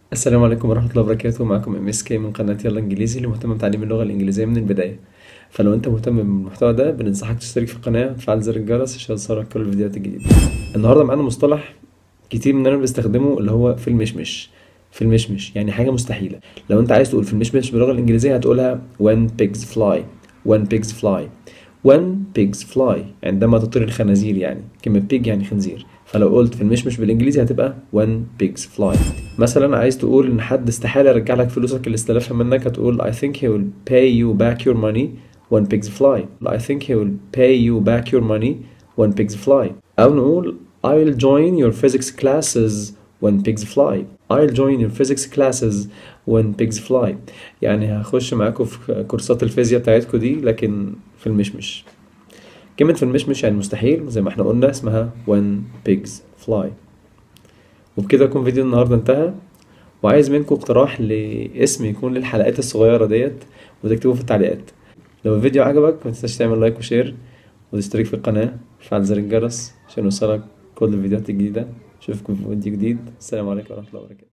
السلام عليكم ورحمة الله وبركاته معكم ام اس كي من قناة يلا انجليزي اللي مهتم بتعليم اللغة الانجليزية من البداية فلو انت مهتم بالمحتوى ده بننصحك تشترك في القناة وتفعل زر الجرس عشان يوصلك كل الفيديوهات الجديدة النهاردة معانا مصطلح كتير مننا بيستخدمه اللي هو في المشمش في المشمش يعني حاجة مستحيلة لو انت عايز تقول في المشمش باللغة الانجليزية هتقولها when pigs fly when pigs fly when pigs fly عندما تطير الخنازير يعني كلمة pig يعني خنزير فلو قلت في المشمش بالانجليزي هتبقى when pigs fly مثلا عايز تقول ان حد استحالة يرجع لك فلوسك اللي استلفها منك هتقول I think he will pay you back your money when pigs fly I think he will pay you back your money when pigs fly أو نقول I'll join your physics classes when pigs fly I'll join your physics classes when pigs fly يعني هخش معاكم في كورسات الفيزياء بتاعتكم دي لكن في المشمش كلمة في المشمش يعني مستحيل زي ما احنا قلنا اسمها when pigs fly وبكده يكون فيديو النهاردة انتهى وعايز منكم اقتراح لاسم يكون للحلقات الصغيرة ديت وتكتبوه في التعليقات لو الفيديو عجبك متنساش تعمل لايك وشير وتشترك في القناة وتفعل زر الجرس عشان يوصلك كل الفيديوهات الجديدة اشوفكم في فيديو جديد السلام عليكم ورحمة الله وبركاته